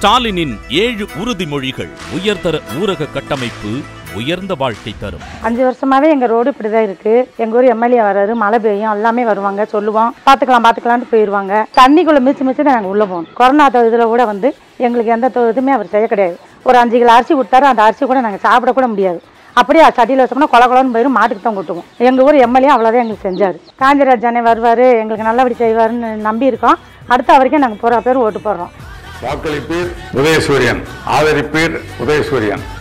ஸ்டாலினின் ஏழு உறுதிமொழிகள் உயர்தர ஊரக கட்டமைப்பு உயர்ந்த வாழ்க்கை தரும் அஞ்சு வருஷமாவே எங்க ரோடு இப்படிதான் இருக்கு எங்க ஊர் எம்எல்ஏ வராரு மழை பெய்யும் எல்லாமே வருவாங்க சொல்லுவோம் பாத்துக்கலாம் பாத்துக்கலாம்னு போயிருவாங்க தண்ணிக்குள்ள மிச்சு மிச்சு நாங்க உள்ள போகணும் கொரோனா த- இதுல கூட வந்து எங்களுக்கு எந்த தொ- இதுவுமே அவர் செய்ய கிடையாது ஒரு அஞ்சு கிலோ அரிசி கொடுத்தாரு அந்த அரிசி கூட நாங்க சாப்பிட கூட முடியாது அப்படியே சட்டியில் வச்சோம்னா கொல கொலன்னு போயிடும் மாட்டுக்கு தான் கொட்டுவோம் எங்க ஊர் எம்எல்ஏ அவ்வளோதான் எங்களுக்கு செஞ்சாரு காஞ்சிராஜ் அண்ணே வருவாரு எங்களுக்கு நல்லபடி செய்வாருன்னு நம்பி இருக்கோம் அடுத்த வரைக்கும் நாங்கள் போகிற பேர் ஓட்டு போடுறோம் வாக்களிப்பீர் உதயசூரியன் ஆதரிப்பீர் உதயசூரியன்